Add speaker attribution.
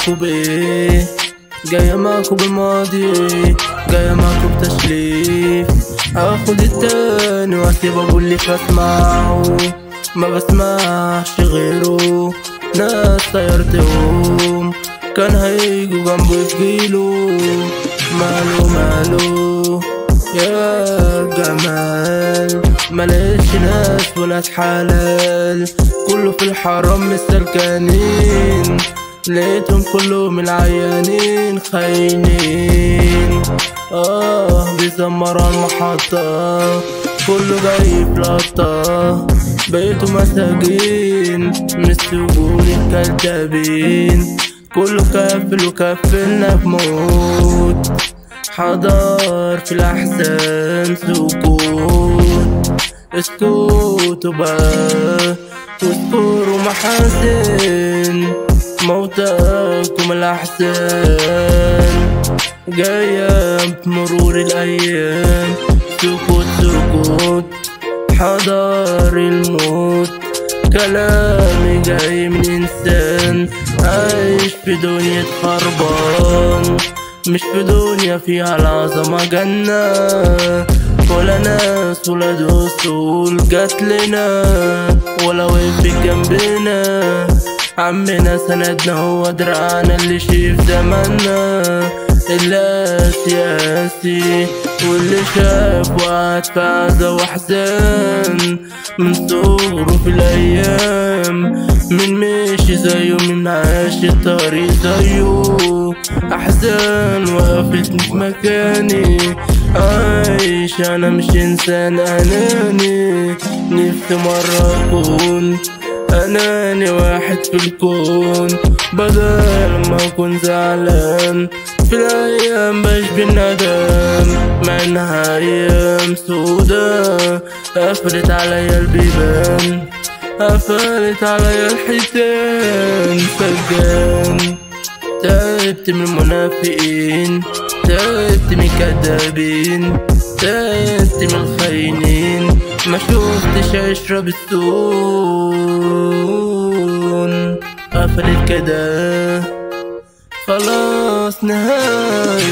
Speaker 1: معاكوا بايه جاية معاكوا بالماضي جاية معاكوا بتشريف اخد التاني واسيب ابو اللي فاسمعه ما بسمعش غيره ناس طيرتهم كان هيجوا جنبه يفجيله ماله ماله يا جمال ملاش ناس ولاد حلال كله في الحرام مستلكانين لقيتهم كلهم العيانين خاينين اه بيزمروا المحطة كله جاي في لقطة بقيتوا مساجين من السجون الكذابين كله كافل وكفلنا بموت حضر في الأحزان سكوت اسكتوا بقى واذكروا محاسن موتاكم الأحزان جاية بمرور الأيام سكوت سكوت حضر الموت كلامي جاي من إنسان عايش في دنيا خربان مش في دنيا فيها العظمة جنة ولا ناس ولا دستور جات لنا ولا وقف جنبنا عمنا سندنا هو دراعنا اللي شيف زماننا السياسي واللي شاف وقعد في عزا وحزان من صغره في الأيام من مشي زيه من عاش الطريق زيه أحزان وقفتني في مكاني عايش أنا مش إنسان أناني نفسي مرة أكون أناني واحد في الكون بدل ما أكون زعلان في الأيام بشبه الندم مع إنها أيام سودا قفلت عليا البيبان قفلت عليا الحيتان سجان تعبت من المنافقين تعبت من الكذابين تعبت من الخاينين ما شفتش اشرب السون قفلت كده خلاص نهاية